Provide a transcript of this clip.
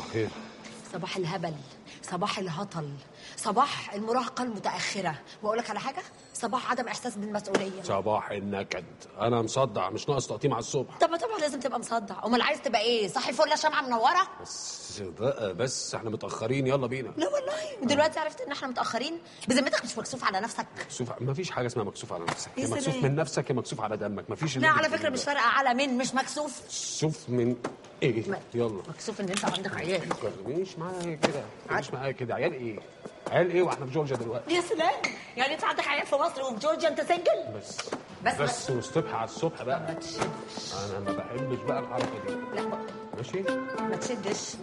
الخير صباح الهبل صباح الهطل صباح المراهقة المتأخرة وأقول لك على حاجة صباح عدم إحساس بالمسؤولية صباح النكد انا مصدع مش ناقص تقطيم على الصبح طب ما طبعا لازم تبقى مصدع أمال عايز تبقى إيه صاحي فل شمعة منورة بس بقى بس احنا متاخرين يلا بينا لا والله ودلوقتي عرفت إن إحنا متأخرين بذمتك مش مكسوف على نفسك مكسوف ما فيش حاجه اسمها مكسوف على نفسك يا يا مكسوف سلام. من نفسك يا مكسوف على دمك ما فيش لا على فكرة مش فارقة على مين مش مكسوف مكسوف من ايه ما- يلا مكسوف إن أنت عندك عيال مش معايا كده مش معايا كده عيال ايه عيال ايه واحنا في جورجيا دلوقتي يا سلام يعني أنت عندك عيال في مصر وفي جورجيا أنت سنجل بس بس- بس والصبح على الصبح بقى ما تشدش انا ما بحبش بقى الحركه دي لا ماشي ما تشدش